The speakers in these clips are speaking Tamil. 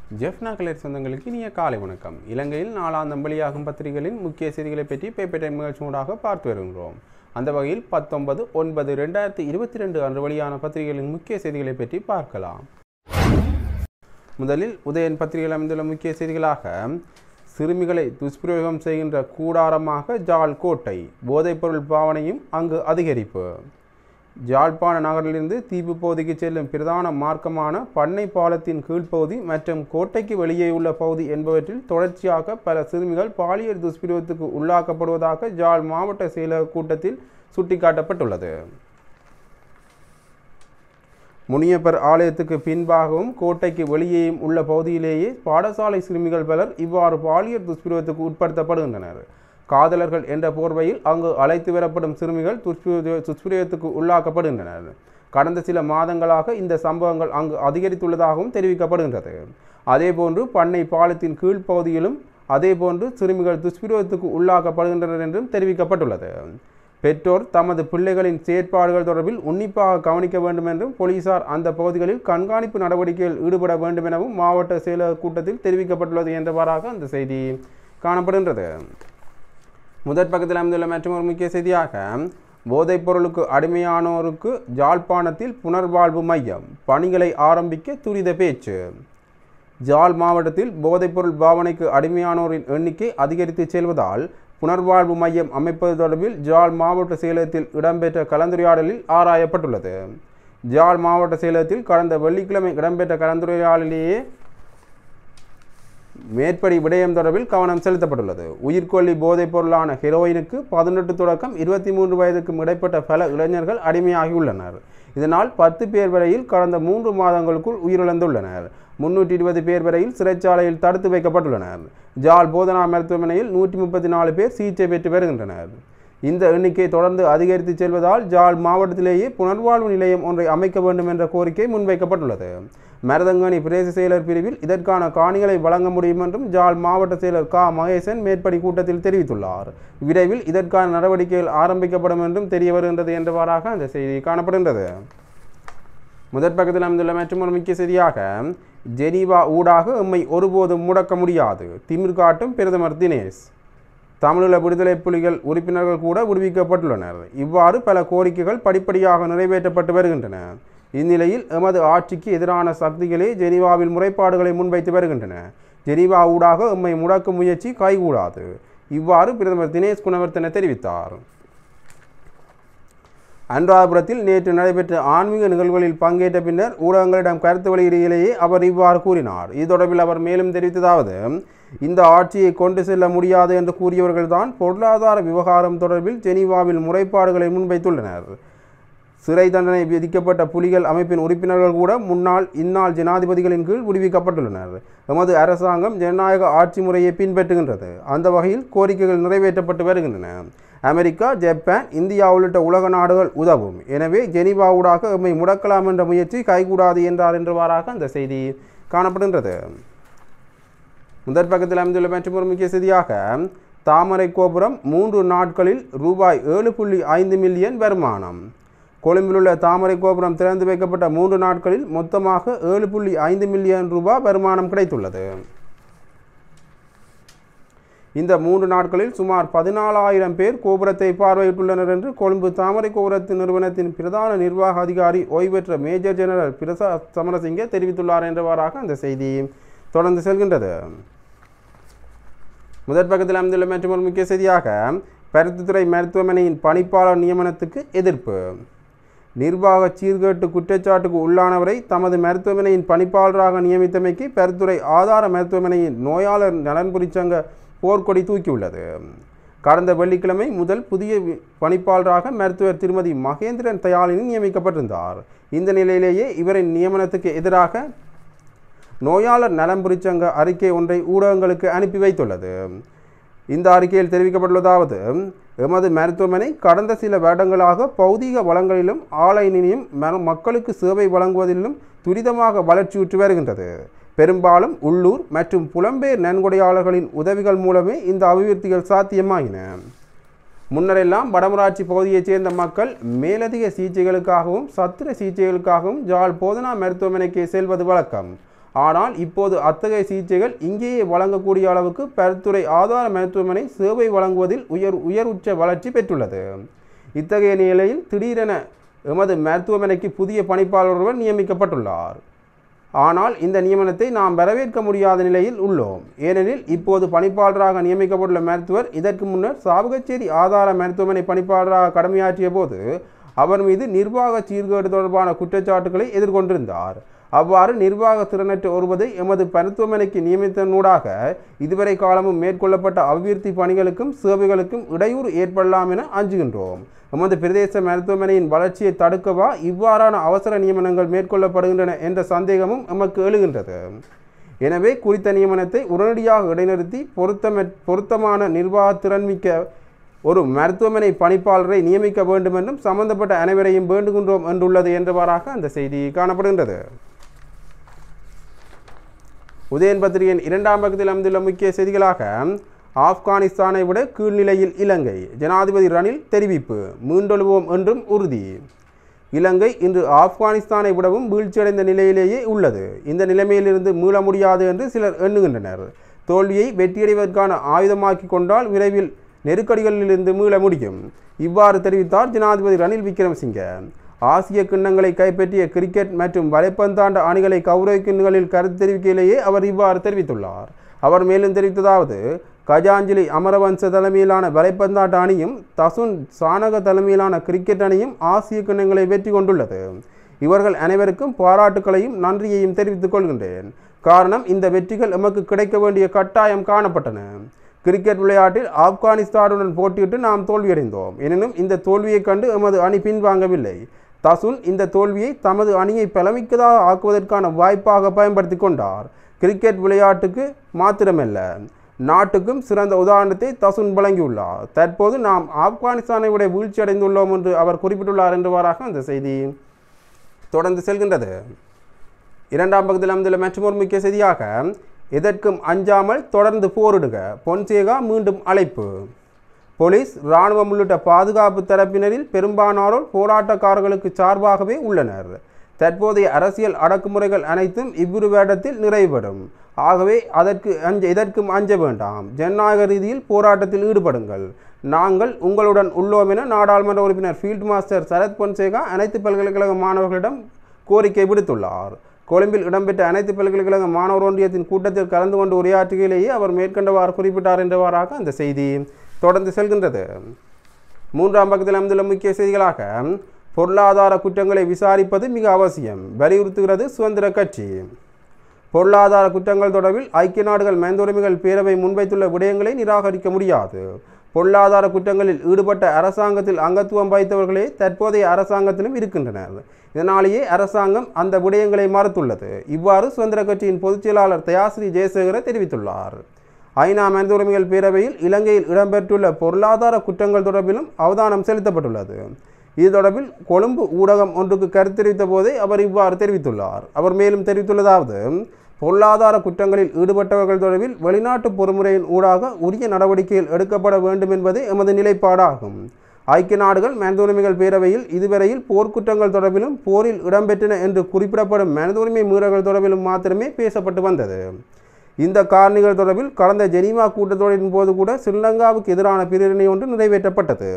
ஜெஃப்னா கலர் சொந்தங்களுக்கு இனிய காலை வணக்கம் இலங்கையில் நாளாந்தம் வெளியாகும் பத்திரிகைகளின் முக்கிய செய்திகளை பற்றி பேப்பர் டைம் நிகழ்ச்சியோடாக பார்த்து வருகின்றோம் அந்த வகையில் பத்தொன்பது ஒன்பது ரெண்டாயிரத்தி இருபத்தி ரெண்டு அன்று வெளியான பத்திரிகைகளின் முக்கிய செய்திகளை பற்றி பார்க்கலாம் முதலில் உதயன் பத்திரிகையில் அமைந்துள்ள முக்கிய செய்திகளாக சிறுமிகளை துஷ்பிரயோகம் செய்கின்ற கூடாரமாக ஜாழ் கோட்டை போதைப்பொருள் பாவனையும் அங்கு அதிகரிப்பு ஜாழ்ப்பாண நகரிலிருந்து தீவு பகுதிக்கு செல்லும் பிரதான மார்க்கமான பண்ணை பாலத்தின் கீழ்ப்பகுதி மற்றும் கோட்டைக்கு வெளியே உள்ள பகுதி என்பவற்றில் தொடர்ச்சியாக பல சிறுமிகள் பாலியல் துஷ்பிரயோகத்துக்கு உள்ளாக்கப்படுவதாக ஜாழ் மாவட்ட செயலக கூட்டத்தில் சுட்டிக்காட்டப்பட்டுள்ளது முனியப்பர் ஆலயத்துக்கு பின்பாகவும் கோட்டைக்கு வெளியேயும் உள்ள பகுதியிலேயே பாடசாலை சிறுமிகள் பலர் இவ்வாறு பாலியல் துஷ்பிரயோகத்துக்கு உட்படுத்தப்படுகின்றனர் காதலர்கள் என்ற போர்வையில் அங்கு அழைத்து வரப்படும் சிறுமிகள் துஷ்பிரயோ துஷ்பிரயோகத்துக்கு உள்ளாக்கப்படுகின்றனர் கடந்த சில மாதங்களாக இந்த சம்பவங்கள் அங்கு அதிகரித்துள்ளதாகவும் தெரிவிக்கப்படுகின்றது அதேபோன்று பண்ணை பாலத்தின் கீழ்ப்பகுதியிலும் அதேபோன்று சிறுமிகள் துஷ்பிரயோகத்துக்கு உள்ளாக்கப்படுகின்றனர் என்றும் தெரிவிக்கப்பட்டுள்ளது பெற்றோர் தமது பிள்ளைகளின் செயற்பாடுகள் தொடர்பில் உன்னிப்பாக கவனிக்க வேண்டும் என்றும் போலீசார் அந்த பகுதிகளில் கண்காணிப்பு நடவடிக்கையில் ஈடுபட வேண்டும் எனவும் மாவட்ட செயலக கூட்டத்தில் தெரிவிக்கப்பட்டுள்ளது என்றவாறாக அந்த செய்தி காணப்படுகின்றது முதற் பக்கத்தில் அமைந்துள்ள மற்றொரு முக்கிய செய்தியாக போதைப் பொருளுக்கு அடிமையானோருக்கு ஜாழ்ப்பாணத்தில் புனர்வாழ்வு மையம் பணிகளை ஆரம்பிக்க துரித பேச்சு ஜாழ் மாவட்டத்தில் போதைப்பொருள் பாவனைக்கு அடிமையானோரின் எண்ணிக்கை அதிகரித்து செல்வதால் புனர்வாழ்வு மையம் அமைப்பது தொடர்பில் ஜாழ் மாவட்ட செயலகத்தில் இடம்பெற்ற கலந்துரையாடலில் ஆராயப்பட்டுள்ளது ஜாழ் மாவட்ட செயலகத்தில் கடந்த வெள்ளிக்கிழமை இடம்பெற்ற கலந்துரையாடலிலேயே மேற்படி விடயம் தொடர்பில் கவனம் செலுத்தப்பட்டுள்ளது உயிர்கொல்லி போதைப் பொருளான ஹெரோயினுக்கு பதினெட்டு தொடக்கம் இருபத்தி மூன்று வயதுக்கும் இடைப்பட்ட பல இளைஞர்கள் அடிமையாகியுள்ளனர் இதனால் பத்து பேர் வரையில் கடந்த மூன்று மாதங்களுக்குள் உயிரிழந்துள்ளனர் முன்னூற்றி இருபது பேர் வரையில் சிறைச்சாலையில் தடுத்து வைக்கப்பட்டுள்ளனர் ஜாழ் போதனா மருத்துவமனையில் நூற்றி முப்பத்தி நாலு பேர் சிகிச்சை பெற்று வருகின்றனர் இந்த எண்ணிக்கை தொடர்ந்து அதிகரித்து செல்வதால் ஜாழ் மாவட்டத்திலேயே புனர்வாழ்வு நிலையம் ஒன்றை அமைக்க வேண்டும் என்ற கோரிக்கை முன்வைக்கப்பட்டுள்ளது மருதங்கனி பிரதேச செயலர் பிரிவில் இதற்கான காணிகளை வழங்க முடியும் என்றும் ஜாழ் மாவட்ட செயலர் கா மகேசன் மேற்படி கூட்டத்தில் தெரிவித்துள்ளார் விரைவில் இதற்கான நடவடிக்கைகள் ஆரம்பிக்கப்படும் என்றும் தெரிய வருகின்றது என்றவாறாக அந்த செய்தி காணப்படுகின்றது முதற் பக்கத்தில் அமைந்துள்ள மற்றொரு முக்கிய செய்தியாக ஜெனீவா ஊடாக எம்மை ஒருபோதும் முடக்க முடியாது திமிர் காட்டும் பிரதமர் தினேஷ் தமிழீழ விடுதலை புலிகள் உறுப்பினர்கள் கூட விடுவிக்கப்பட்டுள்ளனர் இவ்வாறு பல கோரிக்கைகள் படிப்படியாக நிறைவேற்றப்பட்டு வருகின்றன இந்நிலையில் எமது ஆட்சிக்கு எதிரான சக்திகளே ஜெனீவாவில் முறைப்பாடுகளை முன்வைத்து வருகின்றன ஜெனீவா ஊடாக எம்மை முடக்கும் முயற்சி கைகூடாது இவ்வாறு பிரதமர் தினேஷ் குணவர்த்தன தெரிவித்தார் அனுராதபுரத்தில் நேற்று நடைபெற்ற ஆன்மீக நிகழ்வுகளில் பங்கேற்ற பின்னர் ஊடகங்களிடம் கருத்து வெளியிடையிலேயே அவர் இவ்வாறு கூறினார் இது தொடர்பில் அவர் மேலும் தெரிவித்ததாவது இந்த ஆட்சியை கொண்டு செல்ல முடியாது என்று கூறியவர்கள்தான் பொருளாதார விவகாரம் தொடர்பில் ஜெனீவாவில் முறைப்பாடுகளை முன்வைத்துள்ளனர் சிறை தண்டனை விதிக்கப்பட்ட புலிகள் அமைப்பின் உறுப்பினர்கள் கூட முன்னாள் இந்நாள் ஜனாதிபதிகளின் கீழ் விடுவிக்கப்பட்டுள்ளனர் எமது அரசாங்கம் ஜனநாயக ஆட்சி முறையை பின்பற்றுகின்றது அந்த வகையில் கோரிக்கைகள் நிறைவேற்றப்பட்டு வருகின்றன அமெரிக்கா ஜப்பான் இந்தியா உள்ளிட்ட உலக நாடுகள் உதவும் எனவே ஜெனீவாவூடாக எம்மை முடக்கலாம் என்ற முயற்சி கைகூடாது என்றார் என்றவாறாக அந்த செய்தி காணப்படுகின்றது முதற் பக்கத்தில் அமைந்துள்ள மற்றொரு முக்கிய செய்தியாக தாமரை கோபுரம் மூன்று நாட்களில் ரூபாய் ஏழு புள்ளி ஐந்து மில்லியன் வருமானம் கொழும்பில் உள்ள தாமரை கோபுரம் திறந்து வைக்கப்பட்ட மூன்று நாட்களில் மொத்தமாக ஏழு புள்ளி ஐந்து மில்லியன் ரூபாய் வருமானம் கிடைத்துள்ளது இந்த மூன்று நாட்களில் சுமார் பதினாலாயிரம் பேர் கோபுரத்தை பார்வையிட்டுள்ளனர் என்று கொழும்பு தாமரை கோபுரத்து நிறுவனத்தின் பிரதான நிர்வாக அதிகாரி ஓய்வு பெற்ற மேஜர் ஜெனரல் பிரசா சமரசிங்க தெரிவித்துள்ளார் என்றவாறாக அந்த செய்தி தொடர்ந்து செல்கின்றது முதற் பக்கத்தில் அமைந்துள்ள மற்றொரு முக்கிய செய்தியாக பருத்தித்துறை மருத்துவமனையின் பணிப்பாளர் நியமனத்துக்கு எதிர்ப்பு நிர்வாக சீர்கேட்டு குற்றச்சாட்டுக்கு உள்ளானவரை தமது மருத்துவமனையின் பணிப்பாளராக நியமித்தமைக்கு பருத்துறை ஆதார மருத்துவமனையின் நோயாளர் நலன்புரி சங்க போர்க்கொடி தூக்கியுள்ளது கடந்த வெள்ளிக்கிழமை முதல் புதிய பணிப்பாளராக மருத்துவர் திருமதி மகேந்திரன் தயாளினி நியமிக்கப்பட்டிருந்தார் இந்த நிலையிலேயே இவரின் நியமனத்துக்கு எதிராக நோயாளர் நலம்புரி சங்க அறிக்கை ஒன்றை ஊடகங்களுக்கு அனுப்பி வைத்துள்ளது இந்த அறிக்கையில் தெரிவிக்கப்பட்டுள்ளதாவது எமது மருத்துவமனை கடந்த சில வருடங்களாக பௌதீக வளங்களிலும் ஆலையினையும் மக்களுக்கு சேவை வழங்குவதிலும் துரிதமாக வளர்ச்சியுற்று வருகின்றது பெரும்பாலும் உள்ளூர் மற்றும் புலம்பெயர் நன்கொடையாளர்களின் உதவிகள் மூலமே இந்த அபிவிருத்திகள் சாத்தியமாகின முன்னரெல்லாம் வடமராட்சி பகுதியைச் சேர்ந்த மக்கள் மேலதிக சிகிச்சைகளுக்காகவும் சத்திர சிகிச்சைகளுக்காகவும் ஜாழ் போதனா மருத்துவமனைக்கு செல்வது வழக்கம் ஆனால் இப்போது அத்தகைய சிகிச்சைகள் இங்கேயே வழங்கக்கூடிய அளவுக்கு பருத்துறை ஆதார மருத்துவமனை சேவை வழங்குவதில் உயர் உயர்வுச்ச வளர்ச்சி பெற்றுள்ளது இத்தகைய நிலையில் திடீரென எமது மருத்துவமனைக்கு புதிய பணிப்பாளர் ஒருவர் நியமிக்கப்பட்டுள்ளார் ஆனால் இந்த நியமனத்தை நாம் வரவேற்க முடியாத நிலையில் உள்ளோம் ஏனெனில் இப்போது பணிப்பாளராக நியமிக்கப்பட்டுள்ள மருத்துவர் இதற்கு முன்னர் சாவகச்சேரி ஆதார மருத்துவமனை பணிப்பாளராக கடமையாற்றிய போது அவர் மீது நிர்வாக சீர்கேடு தொடர்பான குற்றச்சாட்டுகளை எதிர்கொண்டிருந்தார் அவ்வாறு நிர்வாக திறனற்ற ஒருவதை எமது மருத்துவமனைக்கு நியமித்தனூடாக இதுவரை காலமும் மேற்கொள்ளப்பட்ட அபிவிருத்தி பணிகளுக்கும் சேவைகளுக்கும் இடையூறு ஏற்படலாம் என அஞ்சுகின்றோம் எமது பிரதேச மருத்துவமனையின் வளர்ச்சியை தடுக்கவா இவ்வாறான அவசர நியமனங்கள் மேற்கொள்ளப்படுகின்றன என்ற சந்தேகமும் எமக்கு எழுகின்றது எனவே குறித்த நியமனத்தை உடனடியாக இடைநிறுத்தி பொருத்தம பொருத்தமான நிர்வாக திறன்மிக்க ஒரு மருத்துவமனை பணிப்பாளரை நியமிக்க வேண்டும் என்றும் சம்பந்தப்பட்ட அனைவரையும் வேண்டுகின்றோம் என்றுள்ளது என்றவாறாக அந்த செய்தி காணப்படுகின்றது உதயன் பத்திரிகையின் இரண்டாம் பக்கத்தில் அமைந்துள்ள முக்கிய செய்திகளாக ஆப்கானிஸ்தானை விட கீழ்நிலையில் இலங்கை ஜனாதிபதி ரணில் தெரிவிப்பு மீண்டெழுவோம் என்றும் உறுதி இலங்கை இன்று ஆப்கானிஸ்தானை விடவும் வீழ்ச்சியடைந்த நிலையிலேயே உள்ளது இந்த நிலைமையிலிருந்து மீள முடியாது என்று சிலர் எண்ணுகின்றனர் தோல்வியை வெற்றியடைவதற்கான ஆயுதமாக்கி கொண்டால் விரைவில் நெருக்கடிகளிலிருந்து மீள முடியும் இவ்வாறு தெரிவித்தார் ஜனாதிபதி ரணில் விக்ரமசிங்க ஆசிய கிண்ணங்களை கைப்பற்றிய கிரிக்கெட் மற்றும் வலைப்பந்தாண்ட அணிகளை கௌரவிக்கும் நிகழ்வில் கருத்து தெரிவிக்கையிலேயே அவர் இவ்வாறு தெரிவித்துள்ளார் அவர் மேலும் தெரிவித்ததாவது கஜாஞ்சலி அமரவன்ச தலைமையிலான வலைப்பந்தாட்ட அணியும் தசுன் சானக தலைமையிலான கிரிக்கெட் அணியும் ஆசிய கிண்ணங்களை வெற்றி கொண்டுள்ளது இவர்கள் அனைவருக்கும் பாராட்டுக்களையும் நன்றியையும் தெரிவித்துக் கொள்கின்றேன் காரணம் இந்த வெற்றிகள் எமக்கு கிடைக்க வேண்டிய கட்டாயம் காணப்பட்டன கிரிக்கெட் விளையாட்டில் ஆப்கானிஸ்தானுடன் போட்டியிட்டு நாம் தோல்வியடைந்தோம் எனினும் இந்த தோல்வியைக் கண்டு எமது அணி பின்வாங்கவில்லை தசுன் இந்த தோல்வியை தமது அணியை பலமிக்கதாக ஆக்குவதற்கான வாய்ப்பாக பயன்படுத்தி கொண்டார் கிரிக்கெட் விளையாட்டுக்கு மாத்திரமல்ல நாட்டுக்கும் சிறந்த உதாரணத்தை தசுன் வழங்கியுள்ளார் தற்போது நாம் ஆப்கானிஸ்தானை விட வீழ்ச்சி அடைந்துள்ளோம் என்று அவர் குறிப்பிட்டுள்ளார் என்றவாறாக அந்த செய்தி தொடர்ந்து செல்கின்றது இரண்டாம் பக்கத்தில் அமைந்துள்ள மற்றொரு முக்கிய செய்தியாக எதற்கும் அஞ்சாமல் தொடர்ந்து போரிடுக பொன்சேகா மீண்டும் அழைப்பு போலீஸ் இராணுவம் உள்ளிட்ட பாதுகாப்பு தரப்பினரில் பெரும்பாலானோர் போராட்டக்காரர்களுக்கு சார்பாகவே உள்ளனர் தற்போதைய அரசியல் அடக்குமுறைகள் அனைத்தும் இவ்விரு வேடத்தில் நிறைவுபடும் ஆகவே அதற்கு அஞ்ச இதற்கும் அஞ்ச வேண்டாம் ஜனநாயக ரீதியில் போராட்டத்தில் ஈடுபடுங்கள் நாங்கள் உங்களுடன் உள்ளோம் என நாடாளுமன்ற உறுப்பினர் ஃபீல்ட் மாஸ்டர் சரத் பொன்சேகா அனைத்து பல்கலைக்கழக மாணவர்களிடம் கோரிக்கை விடுத்துள்ளார் கொழும்பில் இடம்பெற்ற அனைத்து பல்கலைக்கழக மாணவர் ஒன்றியத்தின் கூட்டத்தில் கலந்து கொண்டு உரையாற்றுகையிலேயே அவர் மேற்கண்டவாறு குறிப்பிட்டார் என்றவாறாக அந்த செய்தி தொடர்ந்து செல்கின்றது மூன்றாம் பக்கத்தில் அமைந்துள்ள முக்கிய செய்திகளாக பொருளாதார குற்றங்களை விசாரிப்பது மிக அவசியம் வலியுறுத்துகிறது சுதந்திர கட்சி பொருளாதார குற்றங்கள் தொடர்பில் ஐக்கிய நாடுகள் மனிதுரிமைகள் பேரவை முன்வைத்துள்ள விடயங்களை நிராகரிக்க முடியாது பொருளாதார குற்றங்களில் ஈடுபட்ட அரசாங்கத்தில் அங்கத்துவம் வகித்தவர்களே தற்போதைய அரசாங்கத்திலும் இருக்கின்றனர் இதனாலேயே அரசாங்கம் அந்த விடயங்களை மறுத்துள்ளது இவ்வாறு சுதந்திர கட்சியின் பொதுச் செயலாளர் தயாஸ்ரீ ஜெயசேகர தெரிவித்துள்ளார் ஐநா மனித உரிமைகள் பேரவையில் இலங்கையில் இடம்பெற்றுள்ள பொருளாதார குற்றங்கள் தொடர்பிலும் அவதானம் செலுத்தப்பட்டுள்ளது இது தொடர்பில் கொழும்பு ஊடகம் ஒன்றுக்கு கருத்து தெரிவித்த போதே அவர் இவ்வாறு தெரிவித்துள்ளார் அவர் மேலும் தெரிவித்துள்ளதாவது பொருளாதார குற்றங்களில் ஈடுபட்டவர்கள் தொடர்பில் வெளிநாட்டு பொறுமுறையின் ஊடாக உரிய நடவடிக்கைகள் எடுக்கப்பட வேண்டும் என்பதே எமது நிலைப்பாடாகும் ஐக்கிய நாடுகள் மனித உரிமைகள் பேரவையில் இதுவரையில் போர்க்குற்றங்கள் தொடர்பிலும் போரில் இடம்பெற்றன என்று குறிப்பிடப்படும் மனித உரிமை மீறல்கள் தொடர்பிலும் மாத்திரமே பேசப்பட்டு வந்தது இந்த காரணிகள் தொடர்பில் கடந்த ஜெனீவா கூட்டத்தொடரின் போது கூட ஸ்ரீலங்காவுக்கு எதிரான பிரேரணை ஒன்று நிறைவேற்றப்பட்டது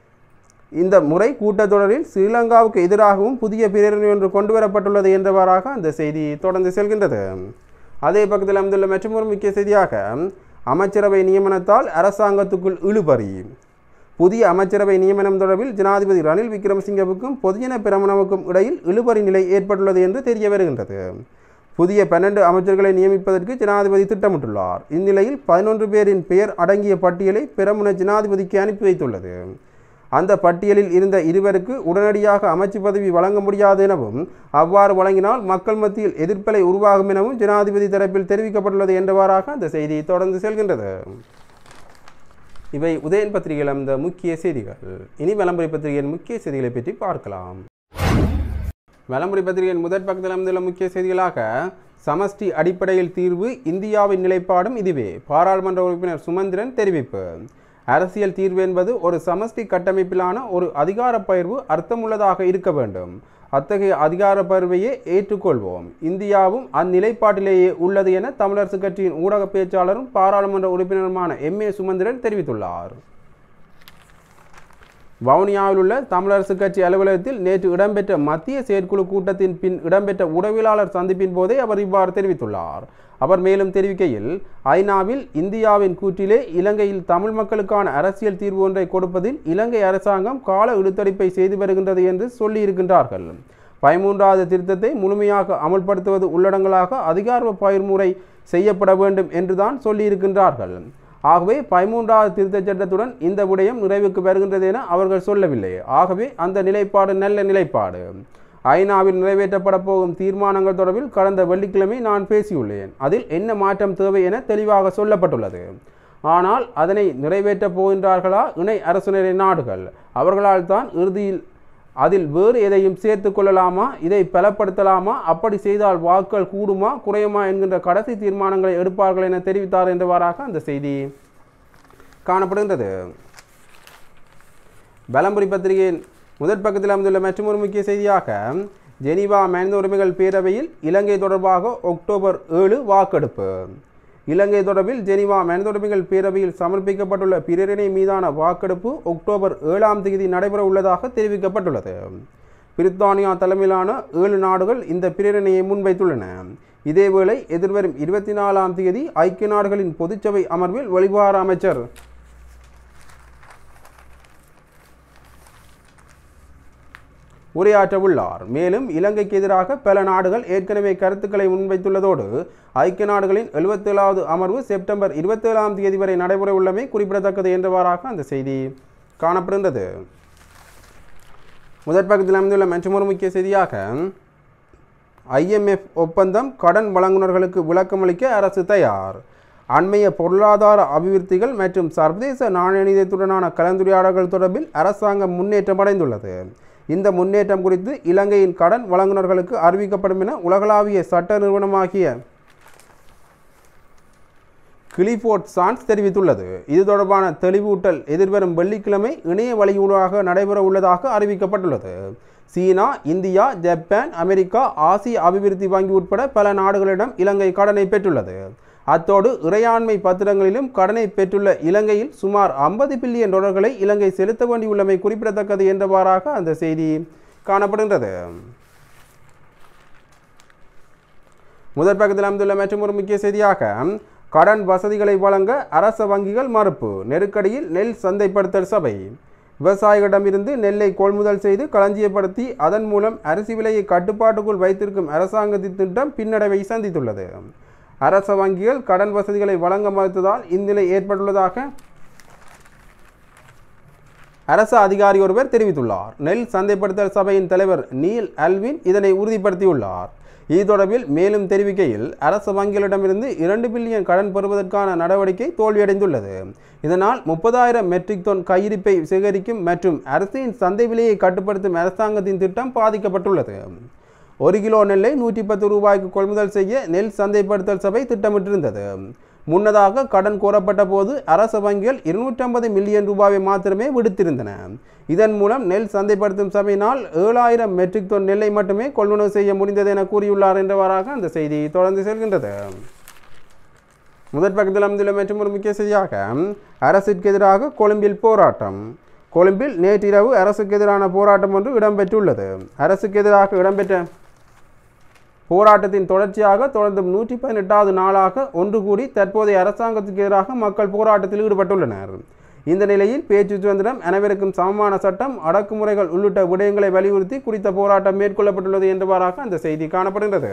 இந்த முறை கூட்டத்தொடரில் ஸ்ரீலங்காவுக்கு எதிராகவும் புதிய பிரேரணை ஒன்று கொண்டு வரப்பட்டுள்ளது என்றவாறாக அந்த செய்தி தொடர்ந்து செல்கின்றது அதே பக்கத்தில் அமைந்துள்ள மற்றொரு முக்கிய செய்தியாக அமைச்சரவை நியமனத்தால் அரசாங்கத்துக்குள் இழுபறி புதிய அமைச்சரவை நியமனம் தொடர்பில் ஜனாதிபதி ரணில் விக்ரமசிங்கவுக்கும் பொதுஜன பிரமணவுக்கும் இடையில் இழுபறி நிலை ஏற்பட்டுள்ளது என்று தெரிய வருகின்றது புதிய பன்னெண்டு அமைச்சர்களை நியமிப்பதற்கு ஜனாதிபதி திட்டமிட்டுள்ளார் இந்நிலையில் பதினொன்று பேரின் பெயர் அடங்கிய பட்டியலை பிரமுன ஜனாதிபதிக்கு அனுப்பி வைத்துள்ளது அந்த பட்டியலில் இருந்த இருவருக்கு உடனடியாக அமைச்சு பதவி வழங்க முடியாது எனவும் அவ்வாறு வழங்கினால் மக்கள் மத்தியில் எதிர்ப்பலை உருவாகும் எனவும் ஜனாதிபதி தரப்பில் தெரிவிக்கப்பட்டுள்ளது என்றவாறாக அந்த செய்தி தொடர்ந்து செல்கின்றது இவை உதயன் பத்திரிகையில் அமைந்த முக்கிய செய்திகள் இனி விளம்பர பத்திரிகையின் முக்கிய செய்திகளை பற்றி பார்க்கலாம் விளம்பர பத்திரிகையின் முதற் பக்கத்தில் அமைந்துள்ள முக்கிய செய்திகளாக சமஷ்டி அடிப்படையில் தீர்வு இந்தியாவின் நிலைப்பாடும் இதுவே பாராளுமன்ற உறுப்பினர் சுமந்திரன் தெரிவிப்பு அரசியல் தீர்வு என்பது ஒரு சமஷ்டி கட்டமைப்பிலான ஒரு அதிகார பகிர்வு அர்த்தமுள்ளதாக இருக்க வேண்டும் அத்தகைய அதிகார பருவையே ஏற்றுக்கொள்வோம் இந்தியாவும் அந்நிலைப்பாட்டிலேயே உள்ளது என தமிழரசு கட்சியின் ஊடக பேச்சாளரும் பாராளுமன்ற உறுப்பினருமான எம் ஏ சுமந்திரன் தெரிவித்துள்ளார் வவுனியாவில் உள்ள தமிழரசு கட்சி அலுவலகத்தில் நேற்று இடம்பெற்ற மத்திய செயற்குழு கூட்டத்தின் பின் இடம்பெற்ற உடவியலாளர் சந்திப்பின் போதே அவர் இவ்வாறு தெரிவித்துள்ளார் அவர் மேலும் தெரிவிக்கையில் ஐநாவில் இந்தியாவின் கூற்றிலே இலங்கையில் தமிழ் மக்களுக்கான அரசியல் தீர்வு ஒன்றை கொடுப்பதில் இலங்கை அரசாங்கம் கால இழுத்தடிப்பை செய்து வருகின்றது என்று சொல்லியிருக்கின்றார்கள் பதிமூன்றாவது திருத்தத்தை முழுமையாக அமல்படுத்துவது உள்ளடங்களாக அதிகார பயிர்முறை செய்யப்பட வேண்டும் என்றுதான் சொல்லியிருக்கின்றார்கள் ஆகவே பதிமூன்றாவது திருத்தச் சட்டத்துடன் இந்த விடயம் நிறைவுக்கு வருகின்றது என அவர்கள் சொல்லவில்லை ஆகவே அந்த நிலைப்பாடு நல்ல நிலைப்பாடு ஐநாவில் நிறைவேற்றப்பட போகும் தீர்மானங்கள் தொடர்பில் கடந்த வெள்ளிக்கிழமை நான் பேசியுள்ளேன் அதில் என்ன மாற்றம் தேவை என தெளிவாக சொல்லப்பட்டுள்ளது ஆனால் அதனை நிறைவேற்றப் போகின்றார்களா இணை அரசுநரை நாடுகள் அவர்களால் தான் இறுதியில் அதில் வேறு எதையும் சேர்த்து கொள்ளலாமா இதை பலப்படுத்தலாமா அப்படி செய்தால் வாக்குகள் கூடுமா குறையுமா என்கின்ற கடைசி தீர்மானங்களை எடுப்பார்கள் என தெரிவித்தார் என்றவாறாக அந்த செய்தி காணப்படுகின்றது பலம்புரி பத்திரிகையின் முதற் பக்கத்தில் அமைந்துள்ள மற்றொரு முக்கிய செய்தியாக ஜெனீவா மனித உரிமைகள் பேரவையில் இலங்கை தொடர்பாக அக்டோபர் ஏழு வாக்கெடுப்பு இலங்கை தொடர்பில் ஜெனீவா மனித உரிமைகள் பேரவையில் சமர்ப்பிக்கப்பட்டுள்ள பிரேரணை மீதான வாக்கெடுப்பு அக்டோபர் ஏழாம் தேதி நடைபெற உள்ளதாக தெரிவிக்கப்பட்டுள்ளது பிரித்தானியா தலைமையிலான ஏழு நாடுகள் இந்த பிரேரணையை முன்வைத்துள்ளன இதேவேளை எதிர்வரும் இருபத்தி நாலாம் தேதி ஐக்கிய நாடுகளின் பொதுச்சபை அமர்வில் வெளிவார அமைச்சர் உரையாற்ற உள்ளார் மேலும் இலங்கைக்கு எதிராக பல நாடுகள் ஏற்கனவே கருத்துக்களை முன்வைத்துள்ளதோடு ஐக்கிய நாடுகளின் எழுபத்தேழாவது அமர்வு செப்டம்பர் இருபத்தேழாம் தேதி வரை நடைபெற உள்ளமை குறிப்பிடத்தக்கது என்றவாறாக அந்த செய்தி காணப்படுகின்றது முதற் பக்கத்தில் அமைந்துள்ள மற்றொரு முக்கிய செய்தியாக ஐஎம்எஃப் ஒப்பந்தம் கடன் வழங்குனர்களுக்கு விளக்கமளிக்க அரசு தயார் அண்மைய பொருளாதார அபிவிருத்திகள் மற்றும் சர்வதேச நாணய நிதியத்துடனான கலந்துரையாடல்கள் தொடர்பில் அரசாங்கம் முன்னேற்றம் அடைந்துள்ளது இந்த முன்னேற்றம் குறித்து இலங்கையின் கடன் வழங்குனர்களுக்கு அறிவிக்கப்படும் என உலகளாவிய சட்ட நிறுவனமாகிய கிளிஃபோர்ட் சான்ஸ் தெரிவித்துள்ளது இது தொடர்பான தெளிவூட்டல் எதிர்வரும் வெள்ளிக்கிழமை இணைய வழியூடாக நடைபெற உள்ளதாக அறிவிக்கப்பட்டுள்ளது சீனா இந்தியா ஜப்பான் அமெரிக்கா ஆசிய அபிவிருத்தி வங்கி உட்பட பல நாடுகளிடம் இலங்கை கடனை பெற்றுள்ளது அத்தோடு இறையாண்மை பத்திரங்களிலும் கடனை பெற்றுள்ள இலங்கையில் சுமார் ஐம்பது பில்லியன் டாலர்களை இலங்கை செலுத்த வேண்டியுள்ளமை குறிப்பிடத்தக்கது என்றவாறாக அந்த செய்தி காணப்படுகின்றது முதற் பக்கத்தில் அமைந்துள்ள மற்றும் ஒரு முக்கிய செய்தியாக கடன் வசதிகளை வழங்க அரச வங்கிகள் மறுப்பு நெருக்கடியில் நெல் சந்தைப்படுத்தல் சபை விவசாயிகளிடமிருந்து நெல்லை கொள்முதல் செய்து களஞ்சியப்படுத்தி அதன் மூலம் அரிசி விலையை கட்டுப்பாட்டுக்குள் வைத்திருக்கும் அரசாங்கத்தின் திட்டம் பின்னடைவை சந்தித்துள்ளது அரச வங்கிகள் கடன் வசதிகளை வழங்க மறுத்ததால் இந்நிலை ஏற்பட்டுள்ளதாக அரசு அதிகாரி ஒருவர் தெரிவித்துள்ளார் நெல் சந்தைப்படுத்தல் சபையின் தலைவர் நீல் அல்வின் இதனை உறுதிப்படுத்தியுள்ளார் இது தொடர்பில் மேலும் தெரிவிக்கையில் அரசு வங்கிகளிடமிருந்து இரண்டு பில்லியன் கடன் பெறுவதற்கான நடவடிக்கை தோல்வியடைந்துள்ளது இதனால் முப்பதாயிரம் மெட்ரிக் டன் கையிருப்பை சேகரிக்கும் மற்றும் அரசின் சந்தை விலையை கட்டுப்படுத்தும் அரசாங்கத்தின் திட்டம் பாதிக்கப்பட்டுள்ளது ஒரு கிலோ நெல்லை நூற்றி பத்து ரூபாய்க்கு கொள்முதல் செய்ய நெல் சந்தைப்படுத்தல் சபை திட்டமிட்டிருந்தது முன்னதாக கடன் கோரப்பட்ட போது அரசு வங்கிகள் இருநூற்றம்பது மில்லியன் ரூபாயை மாத்திரமே விடுத்திருந்தன இதன் மூலம் நெல் சந்தைப்படுத்தும் சபையினால் ஏழாயிரம் மெட்ரிக் டன் நெல்லை மட்டுமே கொள்முதல் செய்ய முடிந்தது என கூறியுள்ளார் என்றவாறாக அந்த செய்தி தொடர்ந்து செல்கின்றது முதற் பக்கத்தில் அமைந்துள்ள மற்றும் ஒரு முக்கிய செய்தியாக அரசிற்கு எதிராக கொழும்பில் போராட்டம் கொழும்பில் நேற்றிரவு அரசுக்கு எதிரான போராட்டம் ஒன்று இடம்பெற்றுள்ளது அரசுக்கு எதிராக இடம்பெற்ற போராட்டத்தின் தொடர்ச்சியாக தொடர்ந்து நூற்றி பதினெட்டாவது நாளாக ஒன்று கூடி தற்போதைய அரசாங்கத்துக்கு எதிராக மக்கள் போராட்டத்தில் ஈடுபட்டுள்ளனர் இந்த நிலையில் பேச்சு சுதந்திரம் அனைவருக்கும் சமமான சட்டம் அடக்குமுறைகள் உள்ளிட்ட விடயங்களை வலியுறுத்தி குறித்த போராட்டம் மேற்கொள்ளப்பட்டுள்ளது என்றவாறாக அந்த செய்தி காணப்படுகிறது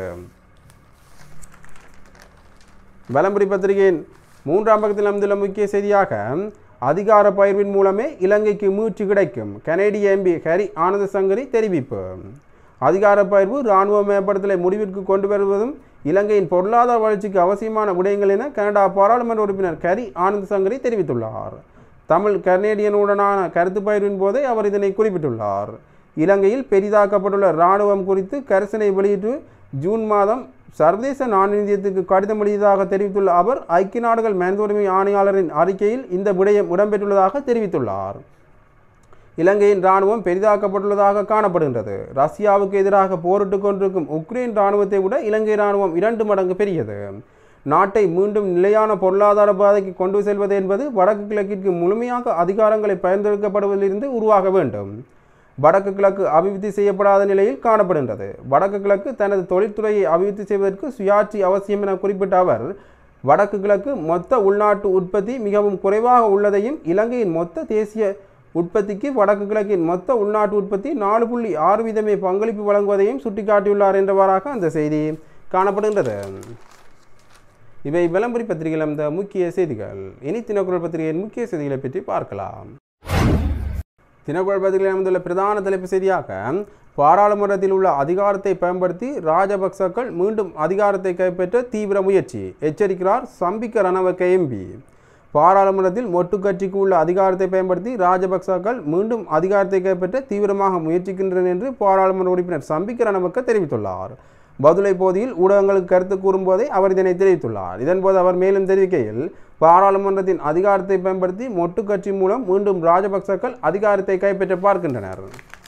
வலம்புரி பத்திரிகையின் மூன்றாம் பக்கத்தில் அமைந்துள்ள முக்கிய செய்தியாக அதிகார பயிர்வின் மூலமே இலங்கைக்கு மீட்சி கிடைக்கும் கனேடிய எம்பி ஹரி ஆனந்த சங்கரி தெரிவிப்பு அதிகார பயிர்வு இராணுவ மேம்படுத்தலை முடிவிற்கு கொண்டு வருவதும் இலங்கையின் பொருளாதார வளர்ச்சிக்கு அவசியமான விடயங்கள் என கனடா பாராளுமன்ற உறுப்பினர் கரி ஆனந்த் சங்கரி தெரிவித்துள்ளார் தமிழ் கனேடியனுடனான கருத்து பயிர்வின் போதே அவர் இதனை குறிப்பிட்டுள்ளார் இலங்கையில் பெரிதாக்கப்பட்டுள்ள இராணுவம் குறித்து கரிசனை வெளியிட்டு ஜூன் மாதம் சர்வதேச நாணயத்துக்கு கடிதம் எழுதியதாக தெரிவித்துள்ள அவர் ஐக்கிய நாடுகள் மனித உரிமை ஆணையாளரின் அறிக்கையில் இந்த விடயம் இடம்பெற்றுள்ளதாக தெரிவித்துள்ளார் இலங்கையின் இராணுவம் பெரிதாக்கப்பட்டுள்ளதாக காணப்படுகின்றது ரஷ்யாவுக்கு எதிராக போரிட்டு கொண்டிருக்கும் உக்ரைன் இராணுவத்தை விட இலங்கை இராணுவம் இரண்டு மடங்கு பெரியது நாட்டை மீண்டும் நிலையான பொருளாதார பாதைக்கு கொண்டு செல்வது என்பது வடக்கு கிழக்கிற்கு முழுமையாக அதிகாரங்களை பயன்படுத்தப்படுவதிலிருந்து உருவாக வேண்டும் வடக்கு கிழக்கு அபிவிருத்தி செய்யப்படாத நிலையில் காணப்படுகின்றது வடக்கு கிழக்கு தனது தொழில்துறையை அபிவிருத்தி செய்வதற்கு சுயாட்சி அவசியம் என குறிப்பிட்ட அவர் வடக்கு கிழக்கு மொத்த உள்நாட்டு உற்பத்தி மிகவும் குறைவாக உள்ளதையும் இலங்கையின் மொத்த தேசிய உற்பத்திக்கு வடக்கு கிழக்கின் மொத்த உள்நாட்டு உற்பத்தி நாலு புள்ளி ஆறு வீதமே பங்களிப்பு வழங்குவதையும் சுட்டிக்காட்டியுள்ளார் என்றவாறாக அந்த செய்தி காணப்படுகின்றது இவை விளம்பரி பத்திரிகையில் அந்த முக்கிய செய்திகள் இனி தினக்குரல் பத்திரிகையின் முக்கிய செய்திகளை பற்றி பார்க்கலாம் தினக்குரல் பத்திரிகையில் அமைந்துள்ள பிரதான தலைப்பு செய்தியாக பாராளுமன்றத்தில் உள்ள அதிகாரத்தை பயன்படுத்தி ராஜபக்சக்கள் மீண்டும் அதிகாரத்தை கைப்பற்ற தீவிர முயற்சி எச்சரிக்கிறார் சம்பிக்க ரணவக்க எம்பி பாராளுமன்றத்தில் மொட்டு கட்சிக்கு உள்ள அதிகாரத்தை பயன்படுத்தி ராஜபக்சக்கள் மீண்டும் அதிகாரத்தை கைப்பற்ற தீவிரமாக முயற்சிக்கின்றனர் என்று பாராளுமன்ற உறுப்பினர் சம்பிக்க ரணவக்க தெரிவித்துள்ளார் பதுளை போதியில் ஊடகங்களுக்கு கருத்து கூறும்போதே அவர் இதனை தெரிவித்துள்ளார் இதன்போது அவர் மேலும் தெரிவிக்கையில் பாராளுமன்றத்தின் அதிகாரத்தை பயன்படுத்தி மொட்டு கட்சி மூலம் மீண்டும் ராஜபக்சக்கள் அதிகாரத்தை கைப்பற்ற பார்க்கின்றனர்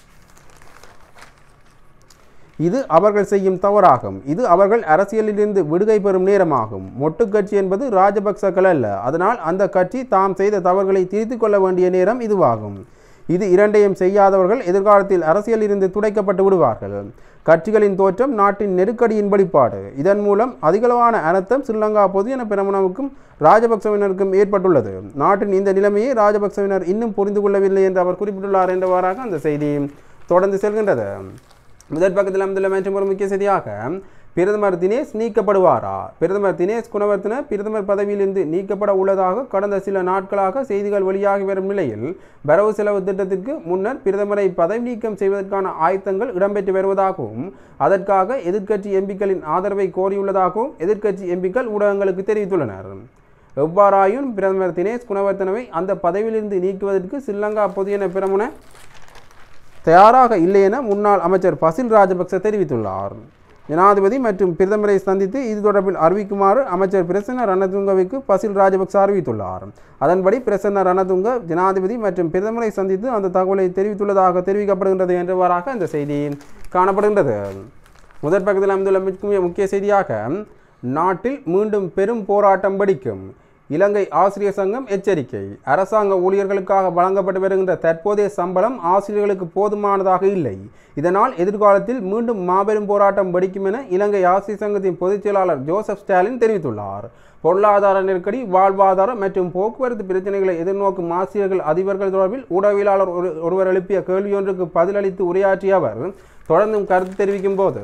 இது அவர்கள் செய்யும் தவறாகும் இது அவர்கள் அரசியலிலிருந்து விடுகை பெறும் நேரமாகும் மொட்டு கட்சி என்பது ராஜபக்சக்கள் அல்ல அதனால் அந்த கட்சி தாம் செய்த தவறுகளை திருத்திக் கொள்ள வேண்டிய நேரம் இதுவாகும் இது இரண்டையும் செய்யாதவர்கள் எதிர்காலத்தில் அரசியலிருந்து துடைக்கப்பட்டு விடுவார்கள் கட்சிகளின் தோற்றம் நாட்டின் நெருக்கடியின் வெளிப்பாடு இதன் மூலம் அதிகளவான அனர்த்தம் ஸ்ரீலங்கா பொதுஜன பெரமுனவுக்கும் ராஜபக்சவினருக்கும் ஏற்பட்டுள்ளது நாட்டின் இந்த நிலைமையை ராஜபக்சவினர் இன்னும் புரிந்து கொள்ளவில்லை என்று அவர் குறிப்பிட்டுள்ளார் என்றவாறாக அந்த செய்தி தொடர்ந்து செல்கின்றது முதற் பக்கத்தில் அமைந்துள்ள மற்றும் ஒரு முக்கிய செய்தியாக பிரதமர் தினேஷ் நீக்கப்படுவாரா பிரதமர் தினேஷ் குணவர்த்தன பிரதமர் பதவியிலிருந்து நீக்கப்பட உள்ளதாக கடந்த சில நாட்களாக செய்திகள் வெளியாகி வரும் நிலையில் வரவு செலவு திட்டத்திற்கு முன்னர் பிரதமரை பதவி நீக்கம் செய்வதற்கான ஆயத்தங்கள் இடம்பெற்று வருவதாகவும் அதற்காக எதிர்க்கட்சி எம்பிக்களின் ஆதரவை கோரியுள்ளதாகவும் எதிர்க்கட்சி எம்பிக்கள் ஊடகங்களுக்கு தெரிவித்துள்ளனர் எவ்வாறாயும் பிரதமர் தினேஷ் குணவர்த்தனவை அந்த பதவியிலிருந்து நீக்குவதற்கு ஸ்ரீலங்கா பொதுஜன பிரமுன தயாராக இல்லை என முன்னாள் அமைச்சர் பசில் ராஜபக்ச தெரிவித்துள்ளார் ஜனாதிபதி மற்றும் பிரதமரை சந்தித்து இது தொடர்பில் அறிவிக்குமாறு அமைச்சர் பிரசன்ன ரணதுங்கவிற்கு பசில் ராஜபக்ச அறிவித்துள்ளார் அதன்படி பிரசன்ன ரணதுங்க ஜனாதிபதி மற்றும் பிரதமரை சந்தித்து அந்த தகவலை தெரிவித்துள்ளதாக தெரிவிக்கப்படுகின்றது என்றவாறாக இந்த செய்தி காணப்படுகின்றது முதற் பக்கத்தில் அமைந்துள்ள முக்கிய முக்கிய செய்தியாக நாட்டில் மீண்டும் பெரும் போராட்டம் வெடிக்கும் இலங்கை ஆசிரியர் சங்கம் எச்சரிக்கை அரசாங்க ஊழியர்களுக்காக வழங்கப்பட்டு வருகின்ற தற்போதைய சம்பளம் ஆசிரியர்களுக்கு போதுமானதாக இல்லை இதனால் எதிர்காலத்தில் மீண்டும் மாபெரும் போராட்டம் வெடிக்கும் என இலங்கை ஆசிரியர் சங்கத்தின் பொதுச் செயலாளர் ஜோசப் ஸ்டாலின் தெரிவித்துள்ளார் பொருளாதார நெருக்கடி வாழ்வாதாரம் மற்றும் போக்குவரத்து பிரச்சனைகளை எதிர்நோக்கும் ஆசிரியர்கள் அதிபர்கள் தொடர்பில் ஊடகவியலாளர் ஒரு ஒருவர் எழுப்பிய கேள்வியொன்றுக்கு பதிலளித்து உரையாற்றிய அவர் தொடர்ந்தும் கருத்து தெரிவிக்கும் போது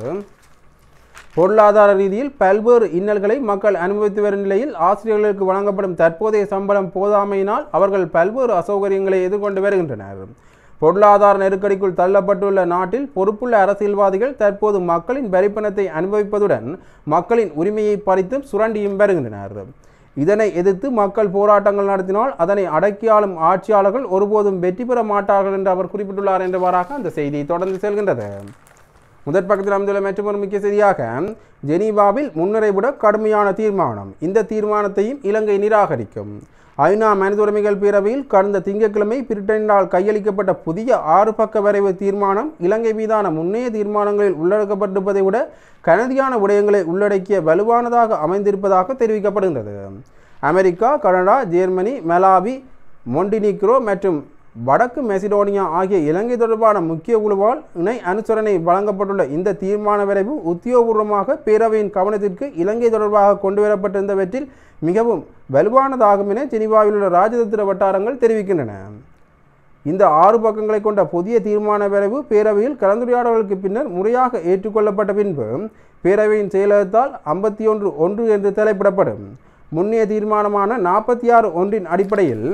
பொருளாதார ரீதியில் பல்வேறு இன்னல்களை மக்கள் அனுபவித்து வரும் நிலையில் ஆசிரியர்களுக்கு வழங்கப்படும் தற்போதைய சம்பளம் போதாமையினால் அவர்கள் பல்வேறு அசௌகரியங்களை எதிர்கொண்டு வருகின்றனர் பொருளாதார நெருக்கடிக்குள் தள்ளப்பட்டுள்ள நாட்டில் பொறுப்புள்ள அரசியல்வாதிகள் தற்போது மக்களின் வரிப்பணத்தை அனுபவிப்பதுடன் மக்களின் உரிமையை பறித்தும் சுரண்டியும் வருகின்றனர் இதனை எதிர்த்து மக்கள் போராட்டங்கள் நடத்தினால் அதனை அடக்கியாளும் ஆட்சியாளர்கள் ஒருபோதும் வெற்றி பெற மாட்டார்கள் என்று அவர் குறிப்பிட்டுள்ளார் என்றவாறாக அந்த செய்தி தொடர்ந்து செல்கின்றது முதற் பக்கத்தில் அமைந்துள்ள மற்றொரு முக்கிய செய்தியாக ஜெனீவாவில் முன்னரை விட கடுமையான தீர்மானம் இந்த தீர்மானத்தையும் இலங்கை நிராகரிக்கும் ஐநா மனித உரிமைகள் பேரவையில் கடந்த திங்கட்கிழமை பிரிட்டனால் கையளிக்கப்பட்ட புதிய ஆறு பக்க வரைவு தீர்மானம் இலங்கை மீதான முன்னைய தீர்மானங்களில் உள்ளடக்கப்பட்டிருப்பதை விட கனதியான விடயங்களை உள்ளடக்கிய வலுவானதாக அமைந்திருப்பதாக தெரிவிக்கப்படுகின்றது America Canada Germany Malawi Montenegro மற்றும் வடக்கு மெசிடோனியா ஆகிய இலங்கை தொடர்பான முக்கிய குழுவால் இணை அனுசரணை வழங்கப்பட்டுள்ள இந்த தீர்மான விரைவு உத்தியோகபூர்வமாக பேரவையின் கவனத்திற்கு இலங்கை தொடர்பாக கொண்டுவரப்பட்டிருந்தவற்றில் மிகவும் வலுவானதாகும் என ஜெனிவாவில் உள்ள ராஜதந்திர வட்டாரங்கள் தெரிவிக்கின்றன இந்த ஆறு பக்கங்களை கொண்ட புதிய தீர்மான விரைவு பேரவையில் கலந்துரையாடல்களுக்கு பின்னர் முறையாக ஏற்றுக்கொள்ளப்பட்ட பின்பு பேரவையின் செயலகத்தால் ஐம்பத்தி ஒன்று ஒன்று என்று தலைப்பிடப்படும் முன்னைய தீர்மானமான நாற்பத்தி ஆறு ஒன்றின் அடிப்படையில்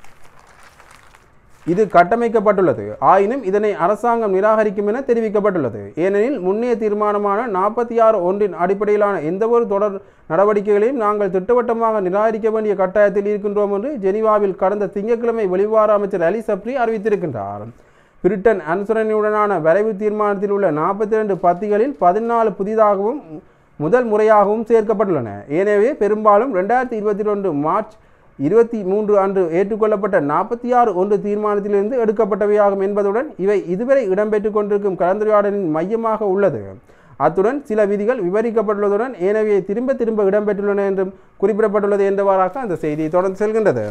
இது கட்டமைக்கப்பட்டுள்ளது ஆயினும் இதனை அரசாங்கம் நிராகரிக்கும் என தெரிவிக்கப்பட்டுள்ளது ஏனெனில் முன்னைய தீர்மானமான நாற்பத்தி ஆறு ஒன்றின் அடிப்படையிலான எந்தவொரு தொடர் நடவடிக்கைகளையும் நாங்கள் திட்டவட்டமாக நிராகரிக்க வேண்டிய கட்டாயத்தில் இருக்கின்றோம் என்று ஜெனீவாவில் கடந்த திங்கட்கிழமை வெளிவார அமைச்சர் அலி சப்ரி அறிவித்திருக்கின்றார் பிரிட்டன் அனுசரணையுடனான வரைவு தீர்மானத்தில் உள்ள நாற்பத்தி ரெண்டு பத்திகளில் பதினாலு புதிதாகவும் முதல் முறையாகவும் சேர்க்கப்பட்டுள்ளன எனவே பெரும்பாலும் ரெண்டாயிரத்தி இருபத்தி ரெண்டு மார்ச் இருபத்தி மூன்று அன்று ஏற்றுக்கொள்ளப்பட்ட நாற்பத்தி ஆறு ஒன்று தீர்மானத்திலிருந்து எடுக்கப்பட்டவையாகும் என்பதுடன் இவை இதுவரை இடம்பெற்றுக் கொண்டிருக்கும் கலந்துரையாடலின் மையமாக உள்ளது அத்துடன் சில விதிகள் விவரிக்கப்பட்டுள்ளதுடன் ஏனவே திரும்ப திரும்ப இடம்பெற்றுள்ளன என்றும் குறிப்பிடப்பட்டுள்ளது என்றவாறாக அந்த செய்தி தொடர்ந்து செல்கின்றது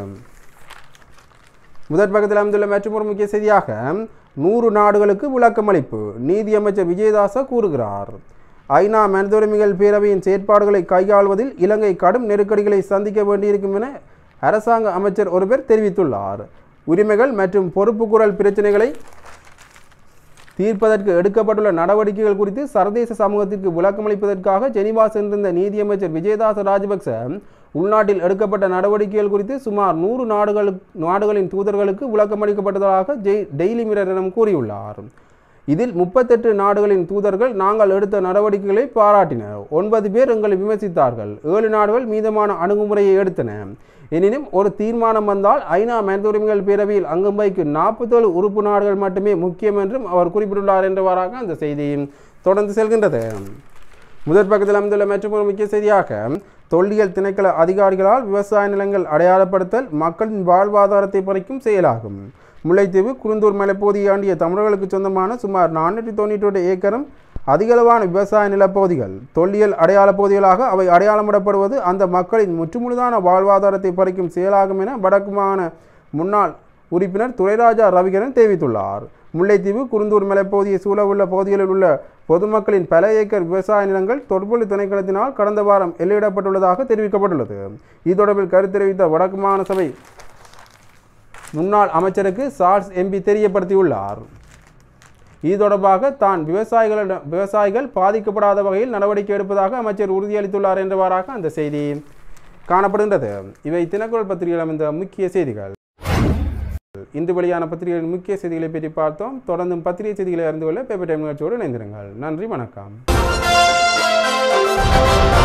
முதற் பக்கத்தில் அமைந்துள்ள மற்றொரு முக்கிய செய்தியாக நூறு நாடுகளுக்கு விளக்கமளிப்பு நீதியமைச்சர் விஜயதாச கூறுகிறார் ஐநா மனித உரிமைகள் பேரவையின் செயற்பாடுகளை கையாள்வதில் இலங்கை கடும் நெருக்கடிகளை சந்திக்க வேண்டியிருக்கும் என அரசாங்க அமைச்சர் ஒருவர் தெரிவித்துள்ளார் உரிமைகள் மற்றும் பொறுப்புக்குரல் பிரச்சினைகளை தீர்ப்பதற்கு எடுக்கப்பட்டுள்ள நடவடிக்கைகள் குறித்து சர்வதேச சமூகத்திற்கு விளக்கமளிப்பதற்காக ஜெனிவா சென்றிருந்த நீதியமைச்சர் விஜயதாச ராஜபக்ச உள்நாட்டில் எடுக்கப்பட்ட நடவடிக்கைகள் குறித்து சுமார் நூறு நாடுகளுக்கு நாடுகளின் தூதர்களுக்கு விளக்கமளிக்கப்பட்டதாக ஜெய் டெய்லி மிரரிடம் கூறியுள்ளார் இதில் முப்பத்தெட்டு நாடுகளின் தூதர்கள் நாங்கள் எடுத்த நடவடிக்கைகளை பாராட்டினர் ஒன்பது பேர் எங்களை விமர்சித்தார்கள் ஏழு நாடுகள் மீதமான அணுகுமுறையை எடுத்தன எனினும் ஒரு தீர்மானம் வந்தால் ஐநா மனித உரிமைகள் பேரவையில் அங்கம் வகிக்கும் நாற்பத்தேழு உறுப்பு நாடுகள் மட்டுமே முக்கியம் என்றும் அவர் குறிப்பிட்டுள்ளார் என்றவாறாக அந்த செய்தியும் தொடர்ந்து செல்கின்றது முதற் பக்கத்தில் அமைந்துள்ள மற்றொரு முக்கிய செய்தியாக தொல்லியல் திணைக்கள அதிகாரிகளால் விவசாய நிலங்கள் அடையாளப்படுத்தல் மக்களின் வாழ்வாதாரத்தை பறிக்கும் செயலாகும் முல்லைத்தீவு குருந்தூர் மலைப்பகுதியை ஆண்டிய தமிழர்களுக்கு சொந்தமான சுமார் நானூற்றி தொண்ணூற்றி ஏக்கரும் அதிகளவான விவசாய நிலப்பகுதிகள் தொல்லியல் அடையாள பகுதிகளாக அவை அடையாளமிடப்படுவது அந்த மக்களின் முற்றுமுழுதான வாழ்வாதாரத்தை பறிக்கும் செயலாகும் என வடக்கு மாகாண முன்னாள் உறுப்பினர் துரைராஜா ரவிகரன் தெரிவித்துள்ளார் முல்லைத்தீவு குருந்தூர் மலைப்பகுதியை சூழவுள்ள பகுதிகளில் உள்ள பொதுமக்களின் பல ஏக்கர் விவசாய நிலங்கள் தொல்பொருள் திணைக்களத்தினால் கடந்த வாரம் எல்லையிடப்பட்டுள்ளதாக தெரிவிக்கப்பட்டுள்ளது இது தொடர்பில் கருத்து தெரிவித்த வடக்கு மாகாண சபை முன்னாள் அமைச்சருக்கு சார்ஸ் எம்பி தெரியப்படுத்தியுள்ளார் இது தொடர்பாக தான் விவசாயிகளிடம் விவசாயிகள் பாதிக்கப்படாத வகையில் நடவடிக்கை எடுப்பதாக அமைச்சர் உறுதியளித்துள்ளார் என்றவாறாக அந்த செய்தி காணப்படுகின்றது இவை தினக்குரல் பத்திரிகையில் அமைந்த முக்கிய செய்திகள் இன்று வெளியான பத்திரிகைகளின் முக்கிய செய்திகளை பற்றி பார்த்தோம் தொடர்ந்தும் பத்திரிகை செய்திகளை அறிந்து கொள்ள பேப்பர் டைம் நிகழ்ச்சியோடு இணைந்திருங்கள் நன்றி வணக்கம்